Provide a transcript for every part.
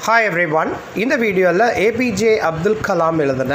hi every one இந்த வீடியோவில் APJ Abdul Kalam எழுதின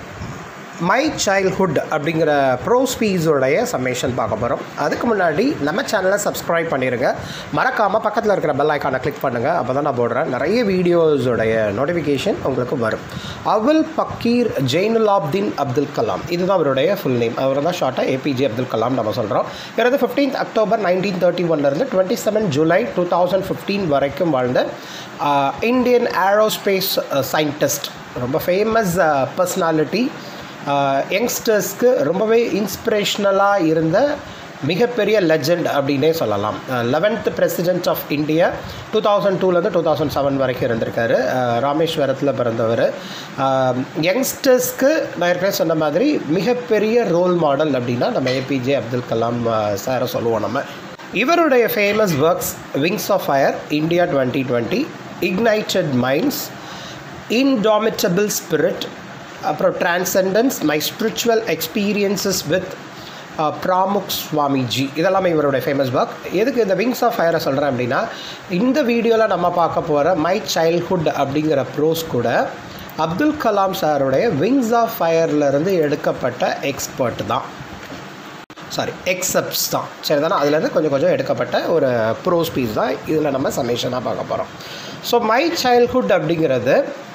மை சைல்ட்ஹுட் அப்படிங்கிற ப்ரோஸ் பீஸோடைய சம்மேஷன் பார்க்க போகிறோம் அதுக்கு முன்னாடி நம்ம சேனலை சப்ஸ்கிரைப் பண்ணிடுங்க மறக்காமல் பக்கத்தில் இருக்கிற பெல் ஐக்கானை கிளிக் பண்ணுங்கள் அப்போ தான் நான் போடுறேன் நிறைய வீடியோஸோடைய நோட்டிஃபிகேஷன் உங்களுக்கு வரும் அவுல் பக்கீர் ஜெயினுலாப்தீன் அப்துல் கலாம் இதுதான் அவருடைய ஃபுல் நேம் அவர் தான் ஷார்ட்டாக ஏபிஜே அப்துல் கலாம் நம்ம சொல்கிறோம் இவர் வந்து ஃபிஃப்டீன்த் அக்டோபர் நைன்டீன் தேர்ட்டி ஒன்லேருந்து twenty seven July two thousand fifteen வரைக்கும் வாழ்ந்த இந்தியன் ஏரோஸ்பேஸ் சயின்டிஸ்ட் ரொம்ப ஃபேமஸ் பர்சனாலிட்டி யங்ஸ்டர்ஸ்க்கு ரொம்பவே இன்ஸ்பிரேஷ்னலாக இருந்த மிகப்பெரிய லெஜண்ட் அப்படின்னே சொல்லலாம் eleventh president of India two thousand டூலேருந்து டூ தௌசண்ட் செவன் வரைக்கும் இருந்திருக்காரு அஹ் ராமேஸ்வரத்தில் பிறந்தவர் யங்ஸ்டர்ஸ்க்கு நான் ஏற்கனவே சொன்ன மாதிரி மிகப்பெரிய ரோல் மாடல் அப்படின்னா நம்ம ஏபிஜே அப்துல் கலாம் சாரை சொல்லுவோம் நம்ம இவருடைய famous works wings of fire India twenty twenty ignited minds indomitable spirit அப்புறம் transcendence my spiritual experiences with Pramukh Swamiji இதெல்லாமே இவருடைய ஃபேமஸ் ஒர்க் எதுக்கு இந்த விங்ஸ் ஆஃப் ஃபயரை சொல்கிறேன் அப்படின்னா இந்த வீடியோவில் நம்ம பார்க்க போகிற மை சைல்ட்ஹுட் அப்படிங்கிற ப்ரோஸ் கூட அப்துல் கலாம் சாருடைய விங்ஸ் ஆஃப் ஃபயர்லேருந்து எடுக்கப்பட்ட எக்ஸ்பர்ட் தான் சாரி எக்ஸப்ட்ஸ் தான் சரி தானே அதுலேருந்து கொஞ்சம் கொஞ்சம் எடுக்கப்பட்ட ஒரு ப்ரோஸ் பீஸ் தான் இதில் நம்ம சமேஷனாக பார்க்க போகிறோம் ஸோ மை சைல்ட்ஹுட் அப்படிங்கிறது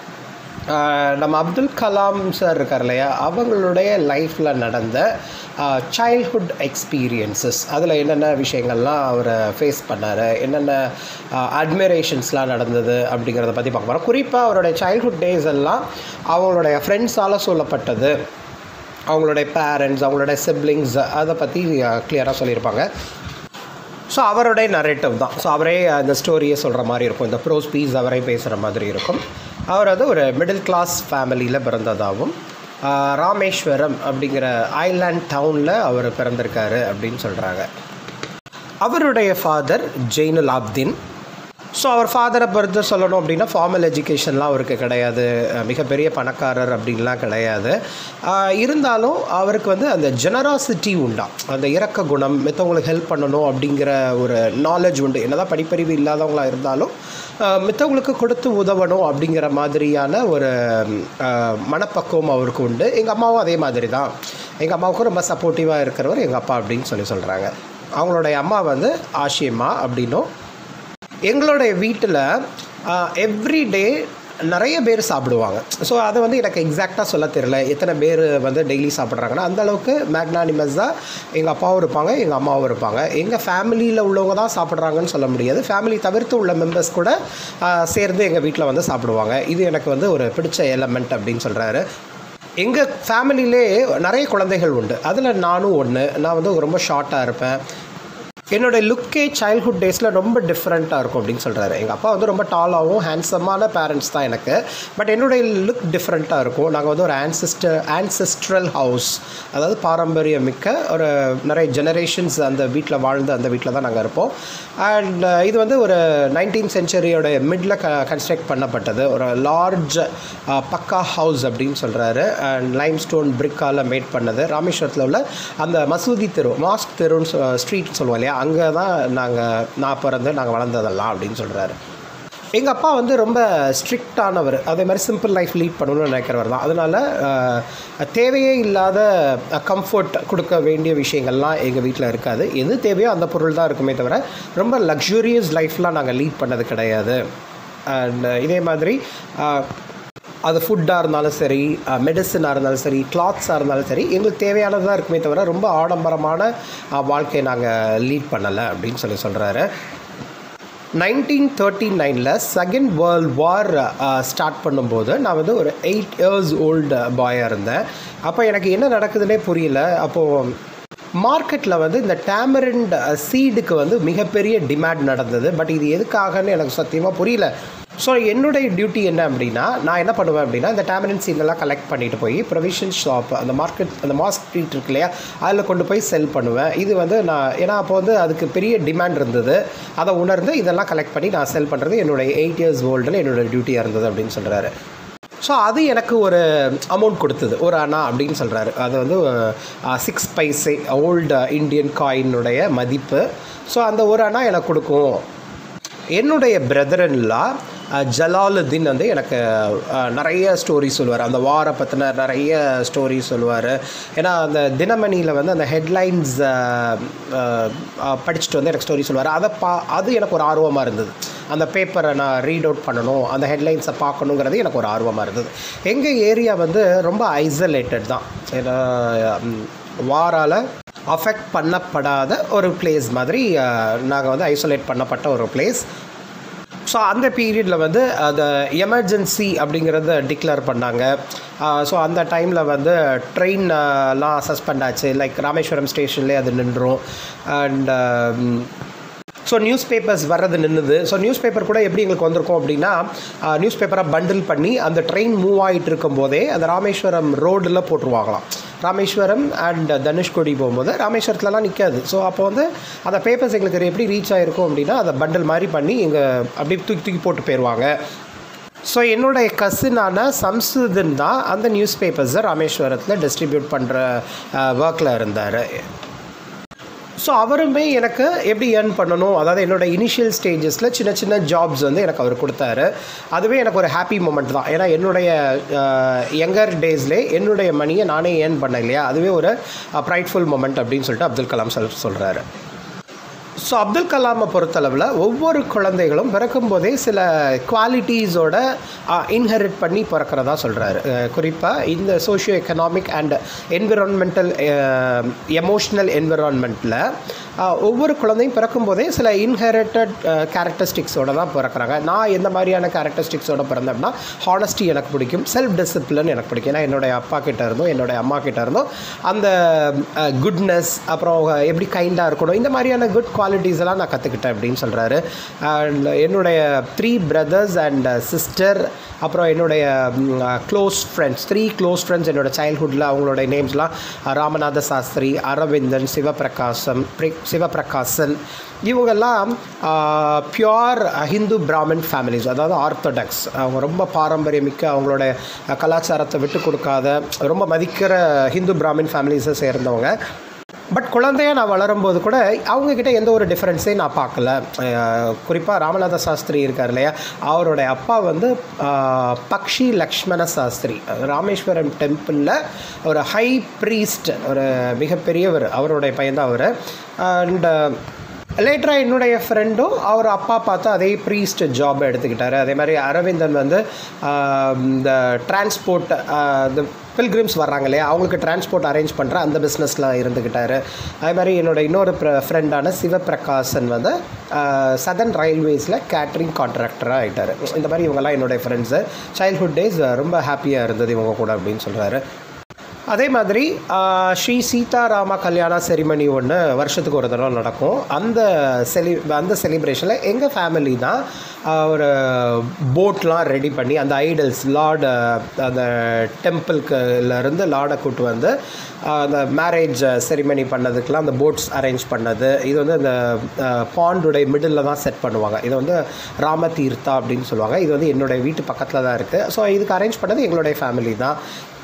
நம்ம அப்துல் கலாம் சார் இருக்கார் இல்லையா அவங்களுடைய லைஃப்பில் நடந்த சைல்ட்ஹுட் எக்ஸ்பீரியன்சஸ் அதில் என்னென்ன விஷயங்கள்லாம் அவர் ஃபேஸ் பண்ணார் என்னென்ன அட்மிரேஷன்ஸ்லாம் நடந்தது அப்படிங்கிறத பற்றி பார்க்க போகிறோம் குறிப்பாக அவருடைய சைல்ட்ஹுட் டேஸ் எல்லாம் அவங்களுடைய ஃப்ரெண்ட்ஸால் சொல்லப்பட்டது அவங்களுடைய பேரண்ட்ஸ் அவங்களுடைய சிப்ளிங்ஸ் அதை பற்றி கிளியராக சொல்லியிருப்பாங்க ஸோ அவருடைய நரேட்டிவ் தான் ஸோ அவரே அந்த ஸ்டோரியை சொல்கிற மாதிரி இருக்கும் இந்த ப்ரோஸ் பீஸ் அவரே பேசுகிற மாதிரி இருக்கும் அவர் வந்து ஒரு மிடில் கிளாஸ் ஃபேமிலியில் பிறந்ததாகவும் ராமேஸ்வரம் அப்படிங்கிற ஐலாண்ட் டவுனில் அவர் பிறந்திருக்காரு அப்படின்னு சொல்கிறாங்க அவருடைய ஃபாதர் ஜெயினுல் ஆப்தீன் ஸோ அவர் ஃபாதரை பொறுத்து சொல்லணும் அப்படின்னா ஃபார்மல் எஜுகேஷன்லாம் அவருக்கு கிடையாது மிகப்பெரிய பணக்காரர் அப்படின்லாம் கிடையாது இருந்தாலும் அவருக்கு வந்து அந்த ஜெனராசிட்டி உண்டா அந்த இறக்க குணம் மித்தவங்களுக்கு ஹெல்ப் பண்ணணும் அப்படிங்கிற ஒரு நாலேஜ் உண்டு என்னதான் படிப்பறிவு இல்லாதவங்களாக இருந்தாலும் மித்தவங்களுக்கு கொடுத்து உதவணும் அப்படிங்கிற மாதிரியான ஒரு மனப்பக்குவம் அவருக்கு உண்டு எங்கள் அம்மாவும் அதே மாதிரி தான் எங்கள் அம்மாவுக்கும் ரொம்ப சப்போர்ட்டிவாக இருக்கிறவர் எங்கள் அப்பா அப்படின்னு சொல்லி சொல்கிறாங்க அவங்களுடைய அம்மா வந்து ஆஷியம்மா அப்படின்னும் எங்களுடைய வீட்டில் எவ்ரிடே நிறைய பேர் சாப்பிடுவாங்க ஸோ அதை வந்து எனக்கு எக்ஸாக்டாக சொல்ல தெரியல எத்தனை பேர் வந்து டெய்லி சாப்பிட்றாங்கன்னா அந்தளவுக்கு மேக்னானிமஸாக எங்கள் அப்பாவும் இருப்பாங்க எங்கள் அம்மாவும் இருப்பாங்க எங்கள் ஃபேமிலியில் உள்ளவங்க தான் சாப்பிட்றாங்கன்னு சொல்ல முடியாது ஃபேமிலி தவிர்த்து உள்ள மெம்பர்ஸ் கூட சேர்ந்து எங்கள் வீட்டில் வந்து சாப்பிடுவாங்க இது எனக்கு வந்து ஒரு பிடிச்ச எலமெண்ட் அப்படின்னு சொல்கிறாரு எங்கள் ஃபேமிலியிலே நிறைய குழந்தைகள் உண்டு அதில் நானும் ஒன்று நான் வந்து ரொம்ப ஷார்ட்டாக இருப்பேன் என்னோடய லுக்கே சைல்ட்ஹுட் டேஸில் ரொம்ப டிஃப்ரெண்ட்டாக இருக்கும் அப்படின்னு சொல்கிறாரு எங்கள் அப்பா வந்து ரொம்ப டாலாகவும் ஹேண்ட்ஸமான பேரண்ட்ஸ் தான் எனக்கு பட் என்னுடைய லுக் டிஃப்ரெண்ட்டாக இருக்கும் நாங்கள் வந்து ஒரு ஆன்சிஸ்டர் ஆன்சிஸ்ட்ரல் ஹவுஸ் அதாவது பாரம்பரியம் மிக்க ஒரு நிறைய ஜெனரேஷன்ஸ் அந்த வீட்டில் வாழ்ந்து அந்த வீட்டில் தான் நாங்கள் இருப்போம் அண்ட் இது வந்து ஒரு நைன்டீன் சென்ச்சுரியோட மிடில் க கன்ஸ்ட்ரக்ட் பண்ணப்பட்டது ஒரு லார்ஜ் பக்கா ஹவுஸ் அப்படின்னு சொல்கிறாரு அண்ட் லைம் ஸ்டோன் பிரிக்கால் மேட் பண்ணது ராமேஸ்வரத்தில் உள்ள அந்த மசூதி தெரு மாஸ்க் தெருன்னு ஸ்ட்ரீட் சொல்லுவோம் இல்லையா அங்கே தான் நாங்கள் நான் பிறந்து நாங்கள் வளர்ந்ததெல்லாம் அப்படின்னு சொல்கிறாரு எங்கள் அப்பா வந்து ரொம்ப ஸ்ட்ரிக்டானவர் அதே மாதிரி சிம்பிள் லைஃப் லீட் பண்ணணும்னு நினைக்கிறவர் தான் அதனால் தேவையே இல்லாத கம்ஃபர்ட் கொடுக்க வேண்டிய விஷயங்கள்லாம் எங்கள் வீட்டில் இருக்காது எது தேவையோ அந்த பொருள் தான் இருக்குமே தவிர ரொம்ப லக்ஸூரியஸ் லைஃப்லாம் நாங்கள் லீட் பண்ணது கிடையாது அண்ட் இதே மாதிரி அது ஃபுட்டாக இருந்தாலும் சரி மெடிசனாக இருந்தாலும் சரி கிளாத்ஸாக இருந்தாலும் சரி எங்களுக்கு தேவையானதாக இருக்குமே தவிர ரொம்ப ஆடம்பரமான வாழ்க்கையை நாங்கள் லீட் பண்ணலை அப்படின்னு சொல்லி சொல்கிறாரு நைன்டீன் தேர்ட்டி நைனில் செகண்ட் வேர்ல்ட் வார் ஸ்டார்ட் பண்ணும்போது நான் வந்து ஒரு எயிட் இயர்ஸ் ஓல்டு பாயாக இருந்தேன் அப்போ எனக்கு என்ன நடக்குதுன்னே புரியல அப்போது மார்க்கெட்டில் வந்து இந்த டேமரண்ட் சீடுக்கு வந்து மிகப்பெரிய டிமாண்ட் நடந்தது பட் இது எதுக்காகன்னு எனக்கு சத்தியமாக புரியல ஸோ என்னுடைய டியூட்டி என்ன அப்படின்னா நான் என்ன பண்ணுவேன் அப்படின்னா இந்த டேமரண்ட் சீடெல்லாம் கலெக்ட் பண்ணிட்டு போய் ப்ரொவிஷன் ஷாப் அந்த மார்க்கெட் அந்த மாஸ்க் ஸ்ட்ரீட் இருக்கு இல்லையா அதில் கொண்டு போய் செல் பண்ணுவேன் இது வந்து நான் ஏன்னா அப்போ வந்து அதுக்கு பெரிய டிமாண்ட் இருந்தது அதை உணர்ந்து இதெல்லாம் கலெக்ட் பண்ணி நான் செல் பண்ணுறது என்னுடைய எயிட் இயர்ஸ் ஓல்டில் என்னோடய டியூட்டியாக இருந்தது அப்படின்னு சொல்கிறாரு ஸோ அது எனக்கு ஒரு அமௌண்ட் கொடுத்தது ஒரு அண்ணா அப்படின்னு சொல்கிறாரு அது வந்து சிக்ஸ் பைசே ஓல்டு இந்தியன் காயினுடைய மதிப்பு ஸோ அந்த ஒரு அண்ணா எனக்கு கொடுக்கும் என்னுடைய பிரதரன்லா அஹ், ஜலாலுத்தீன் வந்து எனக்கு அஹ், நிறைய ஸ்டோரி சொல்லுவார் அந்த வாரை பற்றின நிறைய ஸ்டோரி சொல்லுவார் ஏன்னா அந்த தினமணியில் வந்து அந்த ஹெட்லைன்ஸ் படிச்சுட்டு வந்து எனக்கு ஸ்டோரி சொல்லுவார் அதை பா அது எனக்கு ஒரு ஆர்வமாக இருந்தது அந்த பேப்பரை நான் ரீட் அவுட் பண்ணணும் அந்த ஹெட்லைன்ஸை பார்க்கணுங்கிறது எனக்கு ஒரு ஆர்வமாக இருந்தது எங்கள் ஏரியா வந்து ரொம்ப ஐசோலேட்டட் தான் ஏன்னா ம், வாரால் அஃபெக்ட் பண்ணப்படாத ஒரு பிளேஸ் மாதிரி நாங்கள் வந்து ஐசோலேட் பண்ணப்பட்ட ஒரு பிளேஸ் ஸோ அந்த பீரியடில் வந்து அந்த எமர்ஜென்சி அப்படிங்கிறத டிக்ளேர் பண்ணாங்க ஸோ அந்த டைமில் வந்து ட்ரெயின்லாம் சஸ்பெண்ட் ஆச்சு லைக் ராமேஸ்வரம் ஸ்டேஷன்லேயே அது நின்றும் அண்ட் ஸோ நியூஸ் பேப்பர்ஸ் வர்றது நின்றுது ஸோ நியூஸ் பேப்பர் கூட எப்படி எங்களுக்கு வந்திருக்கும் அப்படின்னா நியூஸ் பேப்பரை பண்டில் பண்ணி அந்த ட்ரெயின் மூவ் ஆகிட்டு இருக்கும்போதே அந்த ராமேஸ்வரம் ரோடில் போட்டுருவாங்களாம் ராமேஸ்வரம் அண்ட் தனுஷ்கோடி போகும்போது ராமேஸ்வரத்துலலாம் நிற்காது ஸோ அப்போ வந்து அந்த பேப்பர்ஸ் எங்களுக்கு எப்படி ரீச் ஆகிருக்கும் அப்படின்னா அதை பண்டில் மாதிரி பண்ணி இங்கே அப்படியே தூக்கி தூக்கி போட்டு போயிடுவாங்க ஸோ என்னுடைய கசினான சம்சுதன் தான் அந்த நியூஸ் பேப்பர்ஸை ராமேஸ்வரத்தில் டிஸ்ட்ரிபியூட் பண்ணுற ஒர்க்கில் இருந்தார் ஸோ அவருமே எனக்கு எப்படி ஏர்ன் பண்ணணும் அதாவது என்னோட இனிஷியல் ஸ்டேஜஸில் சின்ன சின்ன ஜாப்ஸ் வந்து எனக்கு அவர் கொடுத்தாரு அதுவே எனக்கு ஒரு ஹாப்பி மூமெண்ட் தான் ஏன்னா என்னுடைய யங்கர் டேஸ்லே என்னுடைய மணியை நானே ஏர்ன் பண்ணேன் இல்லையா அதுவே ஒரு ப்ரைட்ஃபுல் மூமெண்ட் அப்படின்னு சொல்லிட்டு அப்துல் கலாம் சொல் சொல்கிறாரு ஸோ அப்துல் கலாமை பொறுத்தளவில் ஒவ்வொரு குழந்தைகளும் பிறக்கும்போதே சில குவாலிட்டிஸோட இன்ஹெரிட் பண்ணி பிறக்கிறதா சொல்கிறாரு குறிப்பாக இந்த socio economic and environmental emotional என்விரான்மெண்ட்டில் ஒவ்வொரு குழந்தையும் பிறக்கும்போதே சில இன்ஹெரிட்டட் கேரக்டரிஸ்டிக்ஸோட தான் பிறக்கிறாங்க நான் எந்த மாதிரியான கேரக்டரிஸ்டிக்ஸோட பிறந்தேன்னா ஹானஸ்டி எனக்கு பிடிக்கும் செல்ஃப் டிசிப்ளின் எனக்கு பிடிக்கும் ஏன்னா என்னுடைய அப்பா கிட்ட இருந்தும் என்னுடைய அம்மா கிட்ட இருந்தும் அந்த குட்னஸ் அப்புறம் எப்படி கைண்டாக இருக்கணும் இந்த மாதிரியான குட் குவாலிட்டிஸ் எல்லாம் நான் கற்றுக்கிட்டேன் அப்படின்னு சொல்கிறாரு அண்ட் என்னுடைய த்ரீ பிரதர்ஸ் அண்ட் சிஸ்டர் அப்புறம் என்னுடைய close friends three close friends என்னோட சைல்ட்ஹுட்டில் அவங்களுடைய நேம்ஸ்லாம் ராமநாத சாஸ்திரி அரவிந்தன் சிவபிரகாசம் பிரி- சிவபிரகாசன் இவங்கெல்லாம் பியோர் ஹிந்து பிராமின் ஃபேமிலிஸ் அதாவது ஆர்த்தடாக்ஸ் அவங்க ரொம்ப பாரம்பரியமிக்க அவங்களோட கலாச்சாரத்தை விட்டு கொடுக்காத ரொம்ப மதிக்கிற ஹிந்து பிராமின் ஃபேமிலிஸை சேர்ந்தவங்க பட் குழந்தைய நான் வளரும்போது கூட அவங்கக்கிட்ட எந்த ஒரு டிஃப்ரென்ஸையும் நான் பார்க்கல குறிப்பாக ராமநாத சாஸ்திரி இருக்கார் இல்லையா அவருடைய அப்பா வந்து அஹ், பக்ஷி லக்ஷ்மண சாஸ்திரி ராமேஸ்வரம் டெம்பிளில் ஒரு ஹை ப்ரீஸ்ட் ஒரு மிகப்பெரியவர் அவருடைய பையன்தான் அவர் அண்ட் லேட்டராக என்னுடைய ஃப்ரெண்டும் அவர் அப்பா பார்த்து அதே ப்ரீஸ்ட் ஜாப் எடுத்துக்கிட்டாரு அதே மாதிரி அரவிந்தன் வந்து ஆஹ், இந்த டிரான்ஸ்போர்ட் இந்த பில்கிரிம்ஸ் வர்றாங்க இல்லையா அவங்களுக்கு டிரான்ஸ்போர்ட் அரேஞ்ச் பண்ணுற அந்த பிஸ்னஸில் இருந்துக்கிட்டாரு அதே மாதிரி என்னோட இன்னொரு ஃப்ரெண்டான சிவபிரகாசன் வந்து சதன் ரயில்வேஸில் கேட்ரிங் கான்ட்ராக்டராக ஆகிட்டார் இந்த மாதிரி இவங்கெல்லாம் என்னுடைய ஃப்ரெண்ட்ஸு சைல்ட்ஹுட் டேஸ் ரொம்ப ஹாப்பியாக இருந்தது இவங்க கூட அப்படின்னு சொல்கிறாரு அதே மாதிரி ஆஹ், ஸ்ரீ சீதாராம கல்யாண செரிமனி ஒன்று வருஷத்துக்கு ஒரு தடவை நடக்கும் அந்த செலி அந்த செலிப்ரேஷனில் எங்கள் ஃபேமிலி தான் ஆஹ், ஒரு போட்லாம் ரெடி பண்ணி அந்த ஐடல்ஸ் லார்டு அந்த டெம்பிள்க்குல இருந்து லார்டை கூட்டு வந்து ஆஹ், அந்த மேரேஜ் செரிமனி பண்ணதுக்கெலாம் அந்த போட்ஸ் அரேஞ்ச் பண்ணது இது வந்து அந்த பாண்டுடைய மிடில் தான் செட் பண்ணுவாங்க இது வந்து ராமதீர்த்தா அப்படின்னு சொல்லுவாங்க இது வந்து என்னுடைய வீட்டு பக்கத்தில் தான் இருக்குது ஸோ இதுக்கு அரேஞ்ச் பண்ணது எங்களுடைய ஃபேமிலி தான்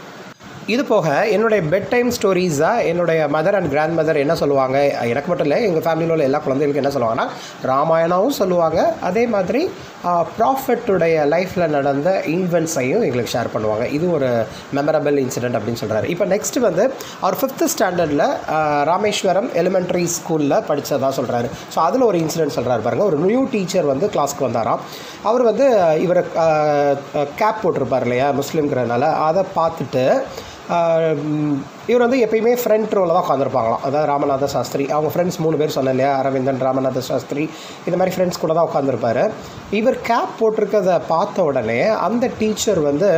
இது போக என்னுடைய பெட் டைம் ஸ்டோரிஸாக என்னுடைய மதர் அண்ட் கிராண்ட் மதர் என்ன சொல்லுவாங்க எனக்கு மட்டும் இல்லை எங்கள் ஃபேமிலியில் உள்ள எல்லா குழந்தைகளுக்கும் என்ன சொல்லுவாங்கன்னா ராமாயணமும் சொல்லுவாங்க அதே மாதிரி ப்ராஃபட்டுடைய லைஃப்பில் நடந்த ஈவெண்ட்ஸையும் எங்களுக்கு ஷேர் பண்ணுவாங்க இது ஒரு மெமரபிள் இன்சிடென்ட் அப்படின்னு சொல்கிறாரு இப்போ நெக்ஸ்ட் வந்து அவர் ஃபிஃப்த்து ஸ்டாண்டர்டில் ராமேஸ்வரம் எலிமெண்ட்ரி ஸ்கூலில் படித்ததா சொல்கிறாரு ஸோ அதில் ஒரு இன்சிடென்ட் சொல்கிறாரு பாருங்கள் ஒரு நியூ டீச்சர் வந்து கிளாஸ்க்கு வந்தாராம் அவர் வந்து இவர் கேப் போட்டிருப்பார் இல்லையா முஸ்லீம்ங்கிறதுனால அதை பார்த்துட்டு ஆஹ் உம், இவர் வந்து எப்பயுமே ஃப்ரண்ட் ரோவில் தான் உட்காந்துருப்பாங்களாம் அதாவது ராமநாத சாஸ்திரி அவங்க ஃப்ரெண்ட்ஸ் மூணு பேர் சொன்னேன் இல்லையா அரவிந்தன் ராமநாத சாஸ்திரி இந்த மாதிரி ஃப்ரெண்ட்ஸ் கூட தான் உட்காந்துருப்பாரு இவர் கேப் போட்டிருக்கதை பார்த்த உடனே அந்த டீச்சர் வந்து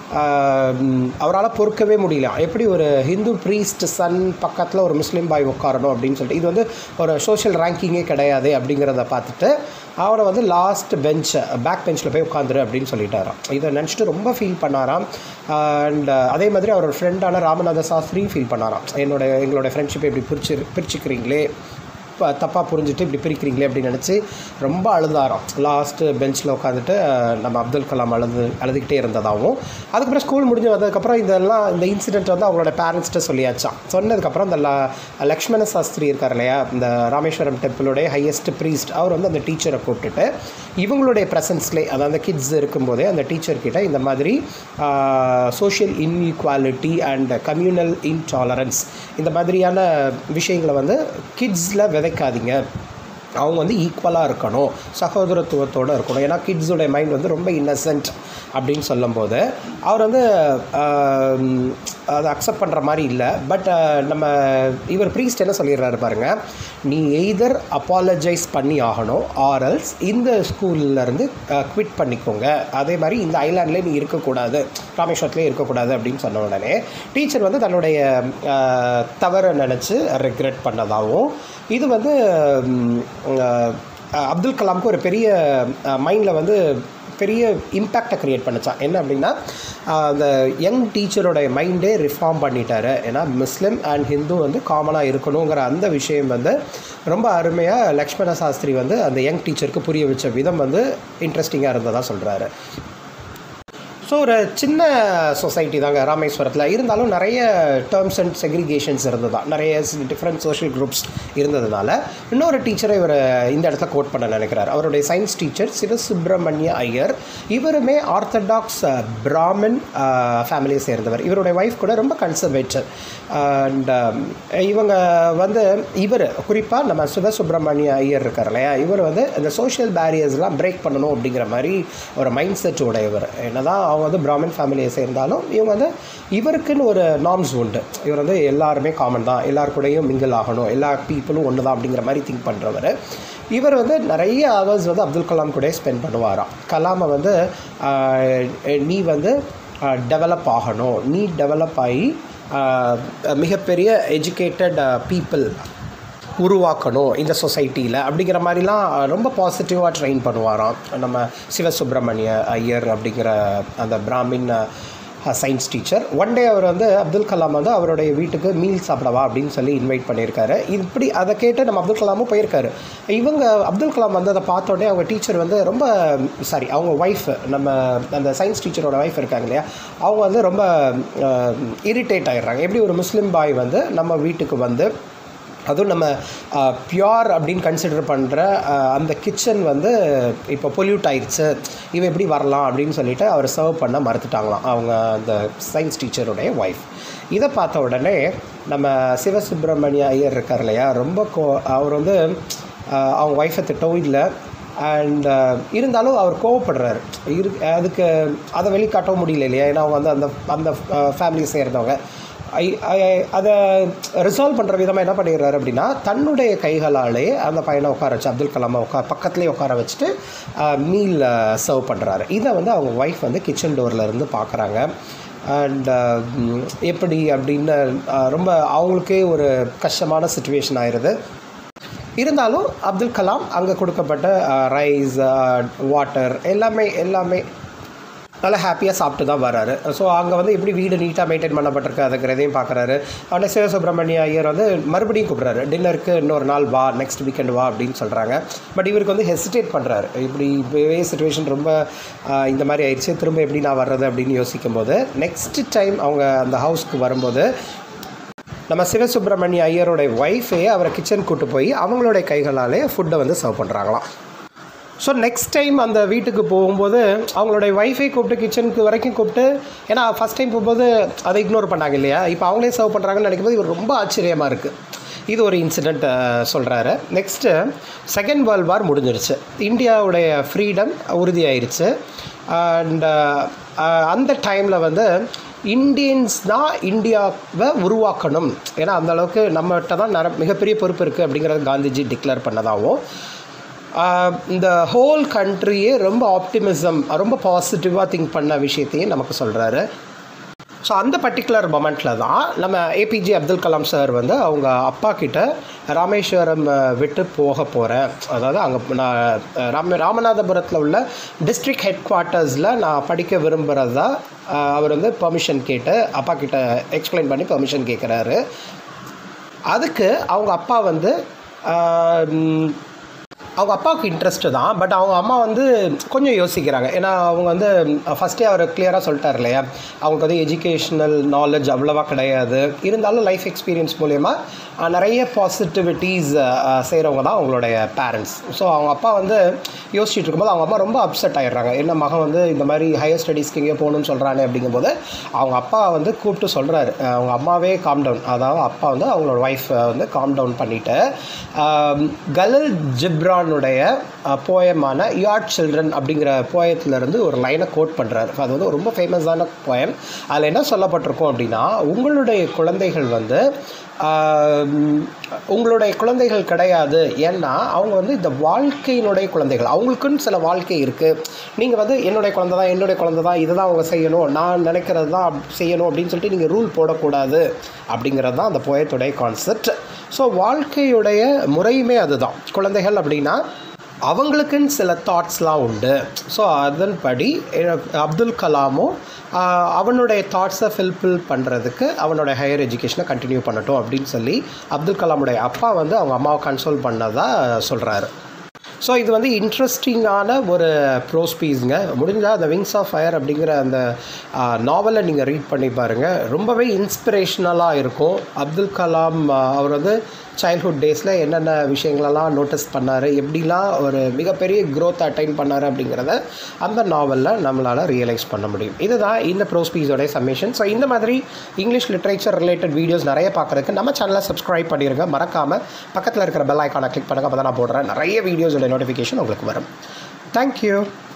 அவரால் பொறுக்கவே முடியல எப்படி ஒரு ஹிந்து ப்ரீஸ்ட் சன் பக்கத்தில் ஒரு முஸ்லீம் பாய் உட்காரணும் அப்படின்னு சொல்லிட்டு இது வந்து ஒரு சோஷியல் ரேங்கிங்கே கிடையாது அப்படிங்கிறத பார்த்துட்டு அவரை வந்து லாஸ்ட் பெஞ்ச் பேக் பெஞ்சில் போய் உட்காந்துரு அப்படின்னு சொல்லிட்டாராம் இதை நினச்சிட்டு ரொம்ப ஃபீல் பண்ணாராம் அண்ட் அதே மாதிரி அவரோட ஃப்ரெண்டான ராமநாத சாஸ்திரியும் ஃபீல் பண்ணாராம் என்னோட எங்களோட ஃப்ரெண்ட்ஷிப்பை இப்படி பிரிச்சு பிரிச்சுக்கிறீங்களே தப்பாக புரிஞ்சுட்டு இப்படி பிரிக்கிறீங்களே அப்படின்னு நினச்சி ரொம்ப அழுதாராம் லாஸ்ட்டு பெஞ்சில் உட்காந்துட்டு நம்ம அப்துல் கலாம் அழுது அழுதுகிட்டே இருந்ததாகவும் அதுக்கப்புறம் ஸ்கூல் முடிஞ்சு வந்ததுக்கப்புறம் இதெல்லாம் இந்த இன்சிடென்ட் வந்து அவங்களோட பேரண்ட்ஸ்கிட்ட சொல்லியாச்சான் சொன்னதுக்கப்புறம் இந்த ல- லக்ஷ்மண சாஸ்திரி இருக்கார் இல்லையா இந்த ராமேஸ்வரம் டெம்பிளுடைய ஹையஸ்ட் ப்ரீஸ்ட் அவர் வந்து அந்த டீச்சரை கூப்பிட்டுட்டு இவங்களுடைய ப்ரெசன்ஸ்லேயே அதாவது அந்த கிட்ஸ் இருக்கும்போதே அந்த டீச்சர்கிட்ட இந்த மாதிரி social inequality and communal intolerance இந்த மாதிரியான விஷயங்களை வந்து கிட்ஸில் விதைக்காதீங்க அவங்க வந்து ஈக்குவலாக இருக்கணும் சகோதரத்துவத்தோடு இருக்கணும் ஏன்னா கிட்ஸோடைய மைண்ட் வந்து ரொம்ப இன்னசென்ட் அப்படின்னு சொல்லும்போது அவர் வந்து ஆம், அதை அக்செப்ட் பண்ணுற மாதிரி இல்லை பட் நம்ம இவர் ப்ரீஸ்ட் என்ன சொல்லிடுறாரு பாருங்க நீ எய்தர் அப்பாலஜைஸ் பண்ணி ஆகணும் ஆர்எல்ஸ் இந்த ஸ்கூல்லேருந்து குவிட் பண்ணிக்கோங்க அதே மாதிரி இந்த ஐலாண்ட்லேயே நீ இருக்கக்கூடாது ராமேஸ்வரத்துலேயே இருக்கக்கூடாது அப்படின்னு சொன்ன உடனே டீச்சர் வந்து தன்னுடைய ஆஹ், தவறை நினச்சி ரெக்ரெட் பண்ணதாகவும் இது வந்து ம், ஆஹ், அப்துல் கலாமுக்கு ஒரு பெரிய மைண்டில் வந்து பெரிய இம்பேக்டை க்ரியேட் பண்ணுச்சான் என்ன அப்படின்னா ஆஹ், அந்த யங் டீச்சரோட மைண்டே ரிஃபார்ம் பண்ணிட்டாரு ஏன்னா முஸ்லீம் அண்ட் ஹிந்து வந்து காமனாக இருக்கணுங்கிற அந்த விஷயம் வந்து ரொம்ப அருமையாக லக்ஷ்மண சாஸ்திரி வந்து அந்த யங் டீச்சருக்கு புரிய வச்ச விதம் வந்து இன்ட்ரெஸ்டிங்காக இருந்ததாக சொல்கிறாரு ஸோ ஒரு சின்ன சொசைட்டி தாங்க ராமேஸ்வரத்தில் இருந்தாலும் நிறைய டேர்ம்ஸ் அண்ட் செக்ரிகேஷன்ஸ் இருந்ததா நிறைய டிஃப்ரெண்ட் சோஷியல் குரூப்ஸ் இருந்ததுனால இன்னொரு டீச்சரை இவர் இந்த இடத்துல கோட் பண்ண நினைக்கிறார் அவருடைய சயின்ஸ் டீச்சர் சிவசுப்பிரமணிய ஐயர் இவருமே ஆர்த்தடாக்ஸ் பிராமின் ஃபேமிலியை சேர்ந்தவர் இவருடைய ஒய்ஃப் கூட ரொம்ப கன்சர்வேட்டிவ் அண்ட் இவங்க வந்து இவர் குறிப்பாக நம்ம சிவசுப்பிரமணிய ஐயர் இருக்கார் இல்லையா இவர் வந்து இந்த சோஷியல் பேரியர்ஸ்லாம் பிரேக் பண்ணணும் அப்படிங்கிற மாதிரி ஒரு மைண்ட் செட் உடையவர் என்னதான் அவங்க வந்து பிராமின் ஃபேமிலியை சேர்ந்தாலும் இவங்க வந்து இவருக்குன்னு ஒரு நார்ம்ஸ் உண்டு இவர் வந்து எல்லாருமே காமன் தான் எல்லார் கூடயும் மிங்கிள் ஆகணும் எல்லா பீப்புளும் ஒன்று தான் அப்படிங்கிற மாதிரி திங்க் பண்ணுறவர் இவர் வந்து நிறைய ஹவர்ஸ் வந்து அப்துல் கலாம் கூட ஸ்பெண்ட் பண்ணுவாராம் கலாமை வந்து ஆஹ், நீ வந்து டெவலப் ஆகணும் நீ டெவலப் ஆகி ஆஹ், மிகப்பெரிய எஜுகேட்டட் பீப்புள் உருவாக்கணும் இந்த சொசைட்டியில் அப்படிங்கிற மாதிரிலாம் ரொம்ப பாசிட்டிவாக ட்ரெயின் பண்ணுவாராம் நம்ம சிவசுப்பிரமணிய ஐயர் அப்படிங்கிற அந்த Brahmin science teacher one day அவர் வந்து அப்துல் கலாம் வந்து அவருடைய வீட்டுக்கு மீல் சாப்பிடவா அப்படின்னு சொல்லி இன்வைட் பண்ணியிருக்காரு இப்படி அதை கேட்டு நம்ம அப்துல் கலாமும் போயிருக்காரு இவங்க அப்துல் கலாம் வந்து அதை பார்த்த உடனே அவங்க டீச்சர் வந்து ரொம்ப சாரி அவங்க ஒய்ஃப் நம்ம அந்த சயின்ஸ் டீச்சரோட ஒய்ஃப் இருக்காங்க இல்லையா அவங்க வந்து ரொம்ப இரிட்டேட் ஆயிடுறாங்க எப்படி ஒரு முஸ்லீம் பாய் வந்து நம்ம வீட்டுக்கு வந்து அதுவும் நம்ம பியோர் அப்படின்னு கன்சிடர் பண்ணுற அந்த கிச்சன் வந்து இப்போ பொல்யூட் ஆயிடுச்சு இவன் எப்படி வரலாம் அப்படின்னு சொல்லிட்டு அவர் சர்வ் பண்ண மறுத்துட்டாங்களாம் அவங்க அந்த சயின்ஸ் டீச்சருடைய ஒய்ஃப் இதை பார்த்த உடனே நம்ம சிவசுப்பிரமணிய ஐயர் இருக்கார் இல்லையா ரொம்ப கோ அவர் வந்து அஹ், அவங்க ஒய்ஃபை திட்டவும் இல்லை அண்ட் இருந்தாலும் அவர் கோவப்படுறாரு இரு அதுக்கு அதை வெளிக்காட்டவும் முடியல இல்லையா ஏன்னா அவங்க வந்து அந்த அந்த ஃபேமிலியை சேர்ந்தவங்க ஐ- ஐ- அதை ரிசால்வ் பண்ணுற விதமாக என்ன பண்ணிடுறாரு அப்படின்னா தன்னுடைய கைகளாலே அந்த பையனை உட்கார வச்சு அப்துல் கலாமை உட்கார பக்கத்துலேயே உட்கார வச்சுட்டு மீல் சர்வ் பண்ணுறாரு இதை வந்து அவங்க ஒய்ஃப் வந்து கிச்சன் டோரில் இருந்து பார்க்குறாங்க அண்ட் எப்படி அப்படின்னு அஹ், ரொம்ப அவங்களுக்கே ஒரு கஷ்டமான சுச்சுவேஷன் ஆயிடுது இருந்தாலும் அப்துல் கலாம் அங்கே கொடுக்கப்பட்ட ரைஸ் வாட்டர் எல்லாமே எல்லாமே நல்லா ஹாப்பியாக சாப்பிட்டு தான் வராரு ஸோ அங்கே வந்து எப்படி வீடு நீட்டாக மெயின்டைன் பண்ணப்பட்டிருக்கு அதுங்கிறதையும் பார்க்குறாரு அவனை சிவசுப்ரமணிய ஐயர் வந்து மறுபடியும் கூப்பிட்றாரு டின்னருக்கு இன்னொரு நாள் வா நெக்ஸ்ட் வீக்கெண்ட் வா அப்படின்னு சொல்கிறாங்க பட் இவருக்கு வந்து ஹெசிடேட் பண்ணுறாரு இப்படி இப்போவே சுச்சுவேஷன் ரொம்ப ஆஹ், இந்த மாதிரி ஆயிடுச்சு திரும்ப எப்படி நான் வர்றது அப்படின்னு யோசிக்கும் போது நெக்ஸ்ட் டைம் அவங்க அந்த ஹவுஸ்க்கு வரும்போது நம்ம சிவசுப்பிரமணிய ஐயரோட ஒய்ஃபே அவரை கிச்சன் கூட்டு போய் அவங்களுடைய கைகளாலே ஃபுட்டை வந்து சர்வ் பண்ணுறாங்களாம் ஸோ நெக்ஸ்ட் டைம் அந்த வீட்டுக்கு போகும்போது அவங்களுடைய ஒய்ஃபை கூப்பிட்டு கிச்சனுக்கு வரைக்கும் கூப்பிட்டு ஏன்னா ஃபஸ்ட் டைம் போகும்போது அதை இக்னோர் பண்ணாங்க இல்லையா இப்போ அவங்களே சர்வ் பண்ணுறாங்கன்னு நினைக்கும்போது இவர் ரொம்ப ஆச்சரியமாக இருக்குது இது ஒரு இன்சிடெண்ட் சொல்கிறாரு நெக்ஸ்ட்டு செகண்ட் வேர்ல்ட் வார் முடிஞ்சிருச்சு இந்தியாவுடைய ஃப்ரீடம் உறுதியாயிருச்சு அண்ட் அந்த டைமில் வந்து இந்தியன்ஸ் தான் இந்தியாவை உருவாக்கணும் ஏன்னா அந்த அளவுக்கு நம்மகிட்ட தான் நர மிகப்பெரிய பொறுப்பு இருக்குது அப்படிங்கிறத காந்திஜி டிக்ளேர் பண்ணதாகவும் ஆஹ் இந்த ஹோல் கண்ட்ரியே ரொம்ப ஆப்டிமிசம் ரொம்ப பாசிட்டிவாக திங்க் பண்ண விஷயத்தையும் நமக்கு சொல்கிறாரு ஸோ அந்த பர்டிகுலர் மொமெண்ட்டில் தான் நம்ம ஏபிஜே அப்துல் கலாம் சார் வந்து அவங்க அப்பா கிட்ட ராமேஸ்வரம் அஹ், விட்டு போக போகிறேன் அதாவது அங்கே நான் அஹ், ராம ராமநாதபுரத்தில் உள்ள டிஸ்ட்ரிக்ட் ஹெட் குவார்ட்டர்ஸில் நான் படிக்க விரும்புகிறதா அஹ், அவர் வந்து பெர்மிஷன் கேட்டு அப்பா கிட்ட எக்ஸ்பிளைன் பண்ணி பெர்மிஷன் கேட்குறாரு அதுக்கு அவங்க அப்பா வந்து ஆம், அவங்க அப்பாவுக்கு இன்ட்ரெஸ்ட்டு தான் பட் அவங்க அம்மா வந்து கொஞ்சம் யோசிக்கிறாங்க ஏன்னா அவங்க வந்து ஃபஸ்ட்டே அவர் கிளியராக சொல்லிட்டார் இல்லையா அவங்களுக்கு வந்து எஜுகேஷ்னல் நாலேஜ் அவ்வளோவா கிடையாது இருந்தாலும் லைஃப் எக்ஸ்பீரியன்ஸ் மூலயமா அஹ், நிறைய பாசிட்டிவிட்டிஸ் செய்கிறவங்க தான் அவங்களுடைய பேரண்ட்ஸ் ஸோ அவங்க அப்பா வந்து யோசிச்சுட்டு இருக்கும்போது அவங்க அம்மா ரொம்ப அப்செட் ஆயிடுறாங்க என்ன மகன் வந்து இந்த மாதிரி ஹையர் ஸ்டடீஸ்க்கு எங்கேயோ போகணும்னு சொல்கிறானே அப்படிங்கும்போது அவங்க அப்பா வந்து கூப்பிட்டு சொல்கிறாரு அவங்க அம்மாவே காம் டவுன் அதாவது அப்பா வந்து அவங்களோட ஒய்ஃப் வந்து காம் டவுன் பண்ணிவிட்டு கலல் ஜிப்ரானுடைய போயமான யாட் சில்ட்ரன் அப்படிங்கிற போயத்துலேருந்து ஒரு லைனை கோட் பண்ணுறாரு அது வந்து ரொம்ப ஃபேமஸான போயம் அதில் என்ன சொல்லப்பட்டிருக்கும் அப்படின்னா உங்களுடைய குழந்தைகள் வந்து ஆம், உங்களுடைய குழந்தைகள் கிடையாது ஏன்னா அவங்க வந்து இந்த வாழ்க்கையினுடைய குழந்தைகள் அவங்களுக்குன்னு சில வாழ்க்கை இருக்குது நீங்கள் வந்து என்னுடைய குழந்தை தான் என்னுடைய குழந்தை தான் இதை தான் அவங்க செய்யணும் நான் நினைக்கிறது தான் செய்யணும் அப்படின்னு சொல்லிட்டு நீங்கள் ரூல் போடக்கூடாது அப்படிங்கிறது தான் அந்த போயத்துடைய கான்செப்ட் ஸோ வாழ்க்கையுடைய முறையுமே அதுதான் குழந்தைகள் அப்படின்னா அவங்களுக்குன்னு சில தாட்ஸ்லாம் உண்டு ஸோ அதன்படி அஹ், அப்துல் கலாமும் ஆஹ், அவனுடைய தாட்ஸை ஃபில்ஃபில் பண்ணுறதுக்கு அவனோட ஹையர் எஜுகேஷனை கண்டினியூ பண்ணட்டும் அப்படின்னு சொல்லி அப்துல் கலாமுடைய அப்பா வந்து அவங்க அம்மாவை கன்சோல் பண்ணதா சொல்கிறாரு ஸோ இது வந்து இன்ட்ரெஸ்டிங்கான ஒரு ப்ரோஸ் பீஸுங்க முடிஞ்சால் அந்த விங்ஸ் ஆஃப் ஃபயர் அப்படிங்கிற அந்த நாவலை நீங்கள் ரீட் பண்ணி பாருங்கள் ரொம்பவே இன்ஸ்பிரேஷ்னலாக இருக்கும் அப்துல் கலாம் ஆ, அவர் வந்து சைல்ட்ஹுட் டேஸில் என்னென்ன விஷயங்களெல்லாம் நோட்டீஸ் பண்ணார் எப்படிலாம் ஒரு மிகப்பெரிய growth அட்டைன் பண்ணார் அப்படிங்கிறத அந்த நாவலில் நம்மளால் ரியலைஸ் பண்ண முடியும் இதுதான் இந்த ப்ரோஸ் பீஸோடைய சம்மேஷன் ஸோ இந்த மாதிரி இங்கிலீஷ் லிட்ரேச்சர் ரிலேட்டட் வீடியோஸ் நிறைய பார்க்குறதுக்கு நம்ம சேனலை சப்ஸ்கிரைப் பண்ணிடுங்க மறக்காமல் பக்கத்தில் இருக்கிற பெல் ஐக்கானை கிளிக் பண்ணுங்கள் அப்போ தான் நான் போடுறேன் நிறைய வீடியோஸோட நோட்டிஃபிகேஷன் உங்களுக்கு வரும் தேங்க்யூ